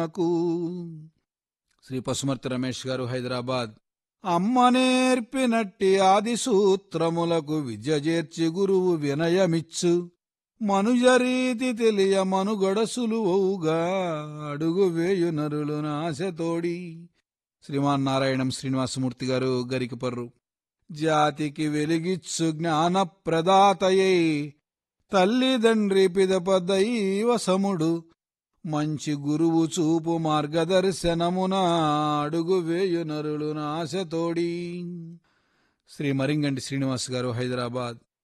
నాకు శ్రీ పశుమర్తి రమేష్ గారు హైదరాబాద్ అమ్మ నేర్పినట్టి ఆది సూత్రములకు విద్య చేర్చి గురువు వినయమిచ్చు మనుజరీతి తెలియ మనుగడ సులువవుగా అడుగు వేయు నరులు నాశతోడి శ్రీమాన్ నారాయణం శ్రీనివాసమూర్తి గారు గరికపర్రు జాతికి వెలిగిచ్చు జ్ఞాన ప్రదాతయై తల్లిదండ్రి పిదప దైవసముడు మంచి గురువు చూపు మార్గదర్శనమున అడుగు వేయు నరులు నాశతోడి శ్రీ మరింగంటి శ్రీనివాస్ గారు హైదరాబాద్